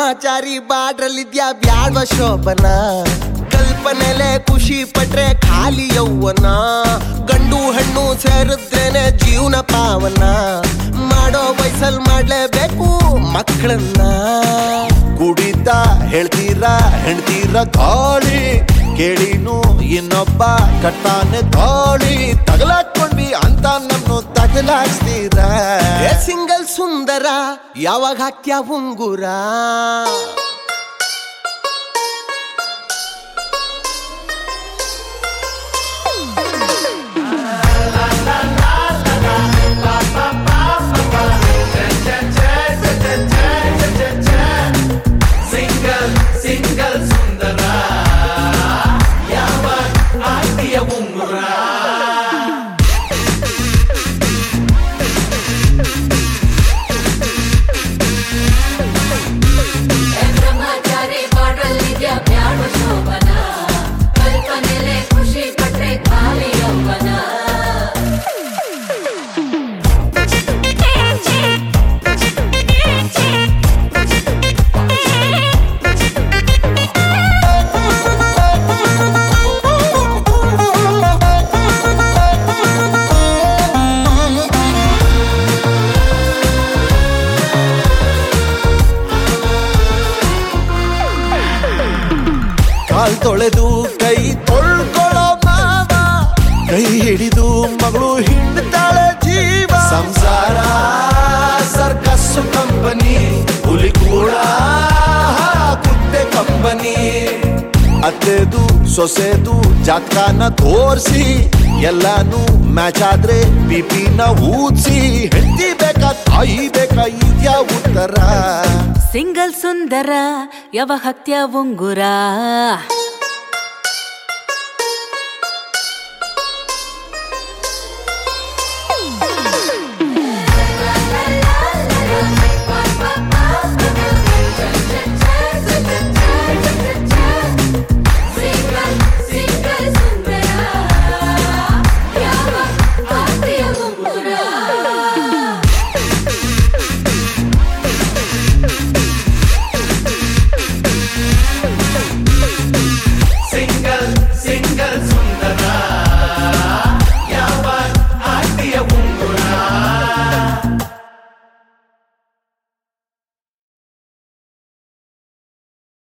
ಬ್ರಹ್ಮಚಾರಿ ಬಾಡ್ರಲ್ಲಿದ್ಯಾ ಬ್ಯಾಡ್ವ ಶೋಭನ ಕಲ್ಪನೆಲೆ ಖುಷಿ ಪಟ್ರೆ ಖಾಲಿ ಯೌವನ ಗಂಡು ಹೆಣ್ಣು ಸೇರಿದ್ರೇನೆ ಜೀವನ ಪಾವನ ಮಾಡೋ ವಯಸ್ಸಲ್ ಮಾಡ್ಲೇಬೇಕು ಮಕ್ಕಳನ್ನ ಕುಡಿತ ಹೇಳ್ತೀರಾ ಹೆಣ್ತೀರ ಗಾಳಿ ಕೇಳಿನು ಇನ್ನೊಬ್ಬ ಕಟ್ಟಾನೆ ಗಾಳಿ ತಗಲಾಕೊಂಡ್ವಿ ಅಂತ ನಮ್ನು ತಗಲಾಕ್ಸ್ತೀರಾ ಏ ಸಿಂಗಲ್ ಸುಂದರ ಯಾವಾಗ ಹಾಕ್ಯ ಉಂಗುರ ಬ್ರಹ್ಮಚಾರಿ ಬಾಡಲ್ಲಿದ್ಯ ಬ್ಯಾಡ ಶೋಭನ ಕಲ್ಪನೆಲೆ ಖುಷಿ ಪಟ್ರೆ ಖಾಲಿ ಯೌವನ ಕಾಲ್ ತೊಳೆದು ಕೈ ತೊಳ್ಕೊಳ್ಳೋ ಮಾವ ಕೈ ಹಿಡಿದು ಮಗಳು ಹಿಂಡ್ತಾಳೆ ಜೀವ ಸಂಸಾರ ಸರ್ಕಸ್ಸು ಕಂಪನಿ ಹುಲಿ ಕೂಡ ಕುತ್ತೆ ಕಂಪನಿ ಅತ್ತೆದು ಸೊಸೆದು ಜಾತಕನ ತೋರ್ಸಿ ಎಲ್ಲಾನು ಮ್ಯಾಚ್ ಆದ್ರೆ ಬಿಪಿನ ಊದ್ಸಿ ಹೆಂಡತಿ ಬೇಕಾ ತಾಯಿ ಬೇಕಾ ಇದ್ಯಾ ಉತ್ತರ ಸಿಂಗಲ್ ಸುಂದರ ಯಾವ ಹತ್ಯ ಉಂಗುರ